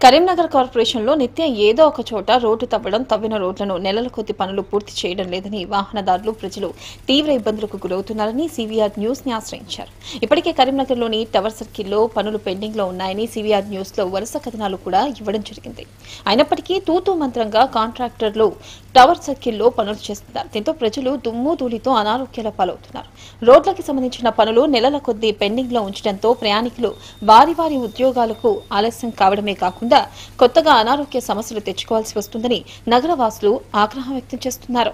కరీంనగర్ కార్పొరేషన్లో నిత్యం ఏదో ఒక చోట రోడ్డు తవ్వడం తవ్విన రోడ్లను నెలల కొద్ది పనులు పూర్తి చేయడం లేదని వాహనదారులు ప్రజలు తీవ్ర ఇబ్బందులకు గురవుతున్నారని సివిఆర్ న్యూస్ ని ఆశ్రయించారు ఇప్పటికే కరీంనగర్లోని టవర్ సర్కిల్లో పనులు పెండింగ్ లో ఉన్నాయని సివిఆర్ న్యూస్ లో వరుస కథనాలు కూడా ఇవ్వడం జరిగింది అయినప్పటికీ తూతూ మంత్రంగా కాంట్రాక్టర్లు టవర్ సర్కిల్లో పనులు చేస్తున్నారు దీంతో ప్రజలు దుమ్ము ధూళితో అనారోగ్యాల పాలవుతున్నారు రోడ్లకి సంబంధించిన పనులు నెలల కొద్దీ పెండింగ్ లో ఉంచడంతో ప్రయాణికులు వారి వారి ఉద్యోగాలకు ఆలస్యం కావడమే కాకుండా కొత్తగా అనారోగ్య సమస్యలు తెచ్చుకోవాల్సి వస్తుందని నగరవాసులు ఆగ్రహం వ్యక్తం చేస్తున్నారు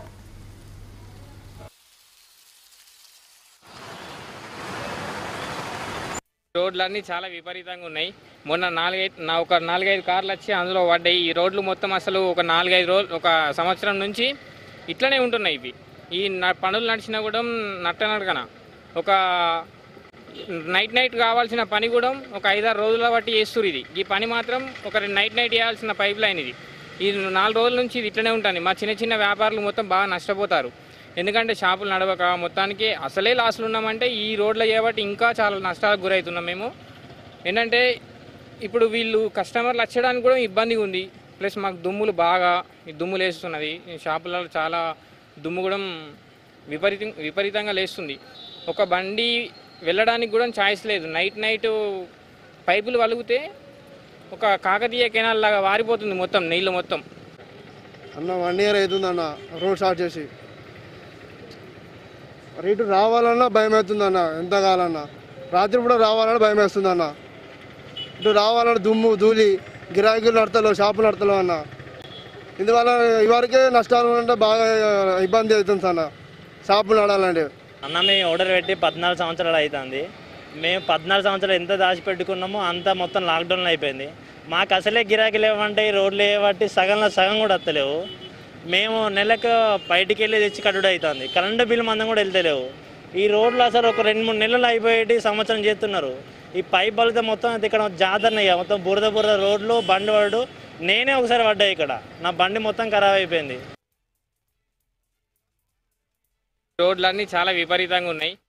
రోడ్లన్నీ చాలా విపరీతంగా ఉన్నాయి మొన్న నాలుగైదు నా ఒక నాలుగైదు కార్లు వచ్చి అందులో పడ్డాయి ఈ రోడ్లు మొత్తం అసలు ఒక నాలుగైదు రోజులు ఒక సంవత్సరం నుంచి ఇట్లనే ఉంటున్నాయి ఇవి ఈ న- పనులు నడిచినా కూడా నట్ట నడకన ఒక నైట్ నైట్ కావాల్సిన పని కూడా ఒక ఐదారు రోజుల బట్టి చేస్తున్నారు ఇది ఈ పని మాత్రం ఒక రెండు నైట్ నైట్ చేయాల్సిన పైప్ లైన్ ఇది ఈ నాలుగు రోజుల నుంచి ఇది ఇట్లనే ఉంటుంది మా చిన్న చిన్న వ్యాపారులు మొత్తం బాగా నష్టపోతారు ఎందుకంటే షాపులు నడవక మొత్తానికి అసలే లాసులు ఉన్నామంటే ఈ రోడ్లు చేయబట్టి ఇంకా చాలా నష్టాలకు గురవుతున్నాం మేము ఏంటంటే ఇప్పుడు వీళ్ళు కస్టమర్లు వచ్చడానికి కూడా ఇబ్బందిగా ఉంది ప్లస్ మాకు దుమ్ములు బాగా ఈ దుమ్ము లేస్తున్నది ఈ షాపులలో చాలా దుమ్ము కూడా విపరీతం విపరీతంగా లేస్తుంది ఒక బండి వెళ్ళడానికి కూడా ఛాయిస్ లేదు నైట్ నైట్ పైపులు వలుగుతే ఒక కాకతీయ కెనాల్ లాగా వారిపోతుంది మొత్తం నీళ్ళు మొత్తం అన్న వన్ ఇయర్ అవుతుంది అన్న రోడ్ స్టార్ట్ చేసి మరి ఇటు రావాలన్నా భయం అవుతుంది అన్న ఎంత కావాలన్నా రాత్రి కూడా రావాలన్నా భయం వేస్తుంది అన్న ఇటు రావాలన్నా దుమ్ము ధూళి గిరాకీలు నడతలో షాపులు నడతలో అన్న ఇందువల్ల ఇవరకే నష్టాలు అంటే బాగా ఇబ్బంది అవుతుంది అన్న షాపులు నడాలంటే అన్న మేము ఆర్డర్ పెట్టి పద్నాలుగు సంవత్సరాలు అవుతుంది మేము పద్నాలుగు సంవత్సరాలు ఎంత దాచిపెట్టుకున్నామో అంత మొత్తం లాక్డౌన్లో అయిపోయింది మాకు అసలే గిరాకీ లేవంటే ఈ రోడ్లు లేవట్టి సగంలో సగం కూడా వస్తలేవు మేము నెలకు బయటికి వెళ్ళి తెచ్చి కట్టుడు అవుతుంది కరెంటు బిల్లు మందం కూడా వెళ్తలేవు ఈ రోడ్లు అసలు ఒక రెండు మూడు నెలలు అయిపోయేటి సంవత్సరం చేస్తున్నారు ఈ పైప్ బలితే మొత్తం అయితే ఇక్కడ జాతర ఇక మొత్తం బురద బురద రోడ్లు బండి పడు నేనే ఒకసారి పడ్డా ఇక్కడ నా బండి మొత్తం ఖరాబ్ అయిపోయింది రోడ్లన్నీ చాలా విపరీతంగా ఉన్నాయి